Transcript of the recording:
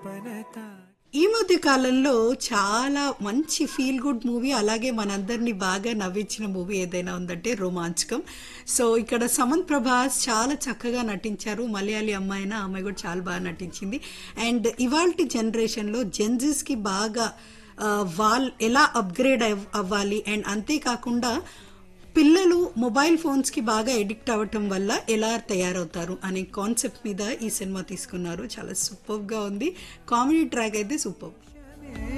ఈ మధ్య కాలంలో చాలా మంచి ఫీల్ గుడ్ మూవీ అలాగే మనందరినీ బాగా నవ్వించిన మూవీ ఏదైనా ఉందంటే రోమాంచకం సో ఇక్కడ సమంత్ ప్రభాస్ చాలా చక్కగా నటించారు మలయాళీ అమ్మాయిన అమ్మాయి కూడా చాలా బాగా నటించింది అండ్ ఇవాల్టి జనరేషన్లో జెన్జీస్కి బాగా ఆ, వాళ్ళ ఎలా అప్గ్రేడ్ అవ్- అవ్వాలి అండ్ అంతేకాకుండా పిల్లలు మొబైల్ ఫోన్స్ కి బాగా ఎడిక్ట్ అవ్వటం వల్ల ఎలా తయారవుతారు అనే కాన్సెప్ట్ మీద ఈ సినిమా తీసుకున్నారు చాలా సూపర్ గా ఉంది కామెడీ ట్రాక్ అయితే సూపర్